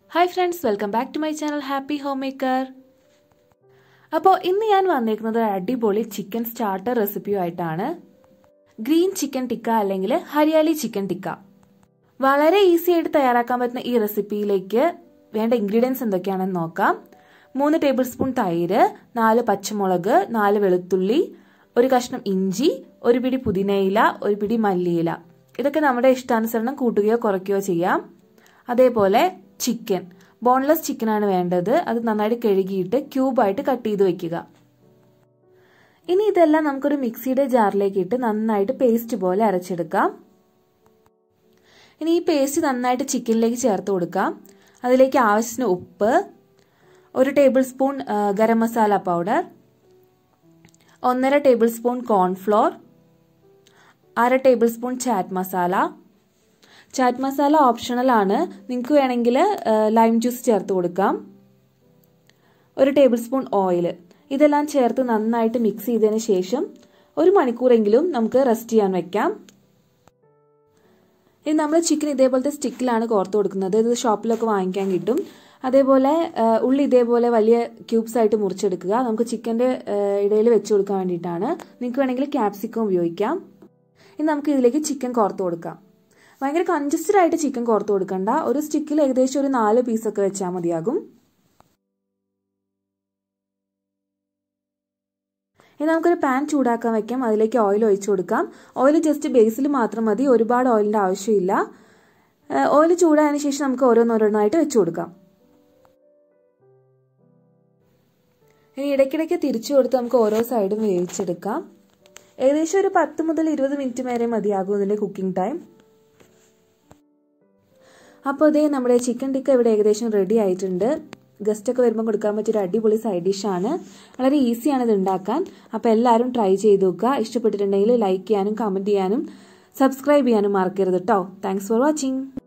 hi friends welcome back to my channel happy home maker അപ്പോൾ ഇന്ന് ഞാൻ വന്നേക്കുന്നത് ഒരു അടിപൊളി ചിക്കൻ സ്റ്റാർട്ടർ റെസിപ്പിയുമായിട്ടാണ് ഗ്രീൻ ചിക്കൻ ടിക്ക അല്ലെങ്കിൽ ഹരിയാലി ചിക്കൻ ടിക്ക വളരെ ഈസി ആയിട്ട് തയ്യാറാക്കാൻ പറ്റുന്ന ഈ റെസിപ്പിയിലേക്ക് വേണ്ട ഇൻഗ്രീഡിയൻസ് എന്തൊക്കെയാണെന്ന് നോക്കാം മൂന്ന് ടേബിൾ സ്പൂൺ തൈര് നാല് പച്ചമുളക് നാല് വെളുത്തുള്ളി ഒരു കഷ്ണം ഇഞ്ചി ഒരു പിടി പുതിനയില ഒരു പിടി മല്ലിയില ഇതൊക്കെ നമ്മുടെ ഇഷ്ടാനുസരണം കൂട്ടുകയോ കുറയ്ക്കുകയോ ചെയ്യാം അതേപോലെ ചിക്കൻ ബോൺലെസ് ചിക്കനാണ് വേണ്ടത് അത് നന്നായിട്ട് കഴുകിയിട്ട് ക്യൂബായിട്ട് കട്ട് ചെയ്ത് വെക്കുക ഇനി ഇതെല്ലാം നമുക്കൊരു മിക്സിയുടെ ജാറിലേക്ക് ഇട്ട് നന്നായിട്ട് പേസ്റ്റ് പോലെ അരച്ചെടുക്കാം ഇനി ഈ പേസ്റ്റ് നന്നായിട്ട് ചിക്കനിലേക്ക് ചേർത്ത് കൊടുക്കാം അതിലേക്ക് ആവശ്യത്തിന് ഉപ്പ് ഒരു tablespoon garam masala powder ഒന്നര ടേബിൾ സ്പൂൺ കോൺഫ്ലോർ അര tablespoon chaat masala chaat masala optional ആണ് നിങ്ങൾക്ക് വേണമെങ്കിൽ ലൈം ജ്യൂസ് ചേർത്ത് കൊടുക്കാം ഒരു ടേബിൾ സ്പൂൺ ഓയിൽ ഇതെല്ലാം ചേർത്ത് നന്നായിട്ട് മിക്സ് ചെയ്തതിന് ശേഷം ഒരു മണിക്കൂറെങ്കിലും നമുക്ക് റെസ്റ്റ് ചെയ്യാൻ വെക്കാം ഇനി നമ്മൾ ചിക്കൻ ഇതേപോലത്തെ സ്റ്റിക്കിലാണ് കോർത്ത് കൊടുക്കുന്നത് ഇത് ഷോപ്പിലൊക്കെ വാങ്ങിക്കാൻ കിട്ടും അതേപോലെ ഉള്ളി ഇതേപോലെ വലിയ ക്യൂബ്സ് ആയിട്ട് മുറിച്ചെടുക്കുക നമുക്ക് ചിക്കൻ്റെ ഇടയിൽ വെച്ച് കൊടുക്കാൻ വേണ്ടിയിട്ടാണ് നിങ്ങൾക്ക് വേണമെങ്കിൽ ക്യാപ്സിക്കം ഉപയോഗിക്കാം ഇനി നമുക്ക് ഇതിലേക്ക് ചിക്കൻ കോർത്ത് കൊടുക്കാം ഭയങ്കര കൺജസ്റ്റഡ് ആയിട്ട് ചിക്കൻ കോർത്ത് കൊടുക്കണ്ട ഒരു സ്റ്റിക്കിൽ ഏകദേശം ഒരു നാല് പീസൊക്കെ വെച്ചാൽ മതിയാകും ഇനി നമുക്കൊരു പാൻ ചൂടാക്കാൻ വെക്കാം അതിലേക്ക് ഓയിൽ ഒഴിച്ചു കൊടുക്കാം ഓയിൽ ജസ്റ്റ് ബേസിൽ മാത്രം മതി ഒരുപാട് ഓയിലിൻ്റെ ആവശ്യമില്ല ഓയിൽ ചൂടായതിനു ശേഷം നമുക്ക് ഓരോന്നോരോന്നായിട്ട് വെച്ചു കൊടുക്കാം ഇനി ഇടയ്ക്കിടയ്ക്ക് തിരിച്ചു കൊടുത്ത് നമുക്ക് ഓരോ സൈഡും വേവിച്ചെടുക്കാം ഏകദേശം ഒരു പത്ത് മുതൽ ഇരുപത് മിനിറ്റ് വരെ മതിയാകും ഇതിൻ്റെ കുക്കിംഗ് ടൈം അപ്പോൾ ഇതേ നമ്മുടെ ചിക്കൻ ടിക്ക ഇവിടെ ഏകദേശം റെഡി ആയിട്ടുണ്ട് ഗസ്റ്റൊക്കെ വരുമ്പോൾ കൊടുക്കാൻ പറ്റിയൊരു അടിപൊളി സൈഡ് ഡിഷാണ് വളരെ ഈസിയാണ് ഇത് ഉണ്ടാക്കാൻ അപ്പോൾ എല്ലാവരും ട്രൈ ചെയ്ത് നോക്കുക ഇഷ്ടപ്പെട്ടിട്ടുണ്ടെങ്കിൽ ലൈക്ക് ചെയ്യാനും കമൻറ്റ് ചെയ്യാനും സബ്സ്ക്രൈബ് ചെയ്യാനും മറക്കരുത് കേട്ടോ താങ്ക്സ് ഫോർ വാച്ചിങ്